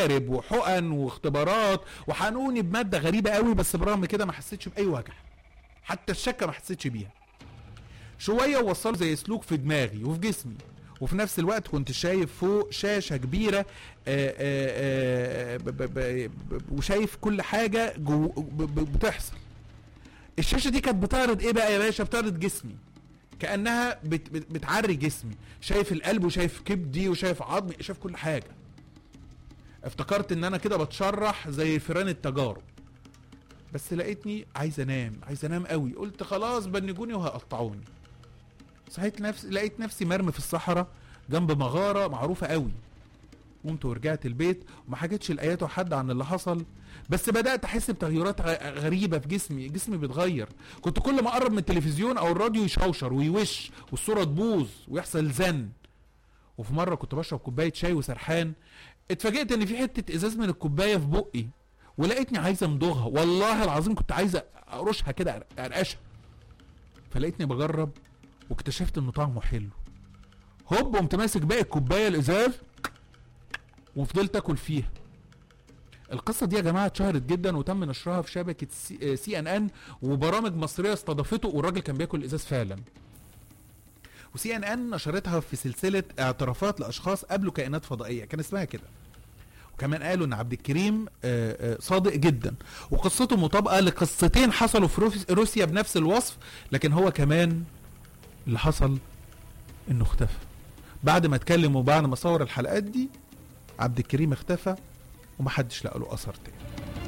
تجارب وحقن واختبارات وحقنوني بماده غريبه قوي بس برغم كده ما حسيتش باي وجع حتى الشكه ما حسيتش بيها شويه وصلوا زي سلوك في دماغي وفي جسمي وفي نفس الوقت كنت شايف فوق شاشه كبيره آآ آآ ب- ب- ب- ب- وشايف كل حاجه جو ب- ب- بتحصل الشاشه دي كانت بتعرض ايه بقى يا باشا بتعرض جسمي كانها بت بت بتعري جسمي شايف القلب وشايف كبدي وشايف عظمي شايف كل حاجه افتكرت ان انا كده بتشرح زي فيران التجارب بس لقيتني عايز انام عايز انام قوي قلت خلاص بنجوني وهيقطعوني صحيت نفسي لقيت نفسي مرمي في الصحراء جنب مغاره معروفه قوي قمت ورجعت البيت وما حكيتش لاياته حد عن اللي حصل بس بدات احس بتغيرات غ- غريبه في جسمي جسمي بيتغير كنت كل ما اقرب من التلفزيون او الراديو يشوشر ويوش والصوره تبوظ ويحصل زن وفي مره كنت بشرب كوبايه شاي وسرحان اتفاجئت ان في حته ازاز من الكوبايه في بقي ولقيتني عايز امضغها والله العظيم كنت عايز اقرشها كده أر- ارقشها فلقيتني بجرب واكتشفت انه طعمه حلو هوب قمت ماسك باقي الكوبايه الازاز وفضلت اكل فيها القصه دي يا جماعه اتشهرت جدا وتم نشرها في شبكه سي, سي ان ان وبرامج مصريه استضافته والراجل كان بياكل الازاز فعلا وسي ان ان نشرتها في سلسله اعترافات لاشخاص قابلوا كائنات فضائيه كان اسمها كده وكمان قالوا ان عبد الكريم آه، آه، صادق جدا وقصته مطابقه لقصتين حصلوا في روس- روسيا بنفس الوصف لكن هو كمان اللي حصل انه اختفى بعد ما اتكلم وبعد ما صور الحلقات دي عبد الكريم اختفى ومحدش لقى له اثر تاني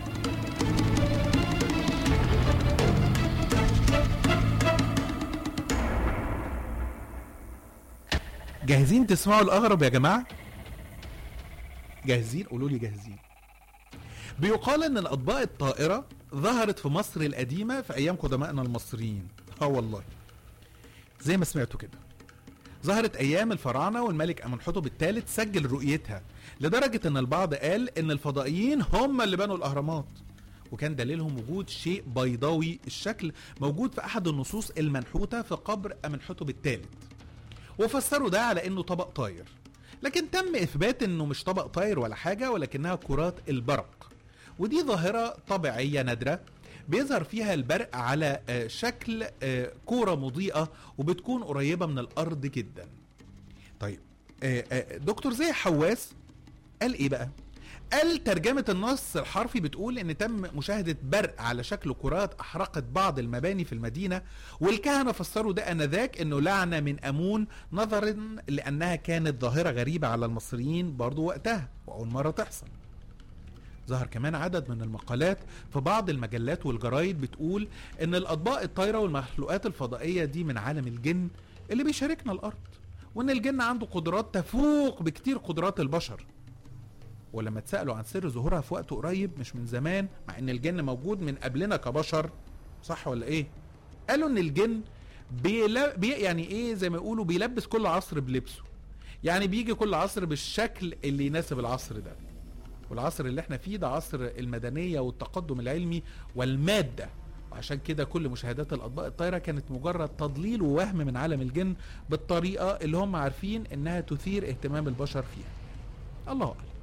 جاهزين تسمعوا الاغرب يا جماعه جاهزين قولوا لي جاهزين بيقال ان الاطباق الطائره ظهرت في مصر القديمه في ايام قدمائنا المصريين اه والله زي ما سمعتوا كده ظهرت ايام الفراعنه والملك امنحتب الثالث سجل رؤيتها لدرجه ان البعض قال ان الفضائيين هم اللي بنوا الاهرامات وكان دليلهم وجود شيء بيضاوي الشكل موجود في احد النصوص المنحوته في قبر امنحتب الثالث وفسروا ده على انه طبق طاير لكن تم اثبات انه مش طبق طاير ولا حاجه ولكنها كرات البرق ودي ظاهره طبيعيه نادره بيظهر فيها البرق على آه، شكل آه، كوره مضيئه وبتكون قريبه من الارض جدا طيب آه، آه، دكتور زي حواس قال ايه بقى قال ترجمة النص الحرفي بتقول ان تم مشاهدة برق على شكل كرات احرقت بعض المباني في المدينة والكهنة فسروا ده انذاك انه لعنة من امون نظرا لانها كانت ظاهرة غريبة على المصريين برضو وقتها واول مرة تحصل ظهر كمان عدد من المقالات في بعض المجلات والجرايد بتقول ان الاطباق الطايرة والمخلوقات الفضائية دي من عالم الجن اللي بيشاركنا الارض وان الجن عنده قدرات تفوق بكتير قدرات البشر ولما اتسالوا عن سر ظهورها في وقت قريب مش من زمان مع ان الجن موجود من قبلنا كبشر صح ولا ايه قالوا ان الجن بيلا بي يعني ايه زي ما يقولوا بيلبس كل عصر بلبسه يعني بيجي كل عصر بالشكل اللي يناسب العصر ده والعصر اللي احنا فيه ده عصر المدنيه والتقدم العلمي والماده وعشان كده كل مشاهدات الاطباق الطايره كانت مجرد تضليل ووهم من عالم الجن بالطريقه اللي هم عارفين انها تثير اهتمام البشر فيها الله اعلم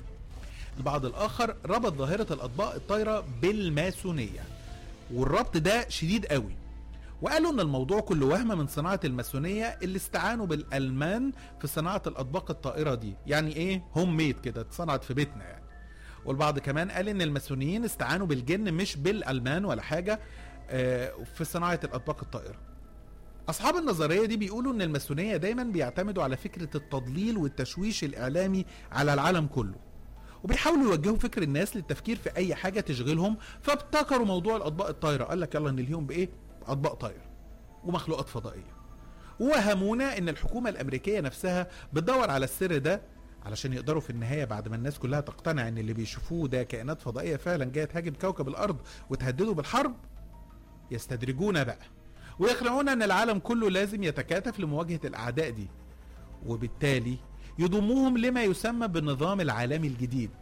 البعض الاخر ربط ظاهره الاطباق الطايره بالماسونيه والربط ده شديد قوي وقالوا ان الموضوع كله وهم من صناعه الماسونيه اللي استعانوا بالالمان في صناعه الاطباق الطائره دي يعني ايه هوم ميد كده اتصنعت في بيتنا يعني والبعض كمان قال ان الماسونيين استعانوا بالجن مش بالالمان ولا حاجه آه، في صناعه الاطباق الطائره اصحاب النظريه دي بيقولوا ان الماسونيه دايما بيعتمدوا على فكره التضليل والتشويش الاعلامي على العالم كله وبيحاولوا يوجهوا فكر الناس للتفكير في اي حاجه تشغلهم فابتكروا موضوع الاطباق الطايره قال لك يلا نلهيهم بايه اطباق طايره ومخلوقات فضائيه ووهمونا ان الحكومه الامريكيه نفسها بتدور على السر ده علشان يقدروا في النهايه بعد ما الناس كلها تقتنع ان اللي بيشوفوه ده كائنات فضائيه فعلا جايه تهاجم كوكب الارض وتهدده بالحرب يستدرجونا بقى ويقنعونا ان العالم كله لازم يتكاتف لمواجهه الاعداء دي وبالتالي يضموهم لما يسمى بالنظام العالمي الجديد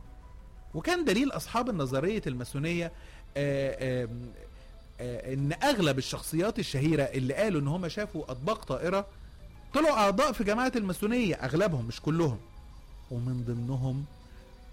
وكان دليل اصحاب النظريه الماسونيه آه، آم، آه، ان اغلب الشخصيات الشهيره اللي قالوا ان هم شافوا اطباق طائره طلعوا اعضاء في جماعه الماسونيه اغلبهم مش كلهم ومن ضمنهم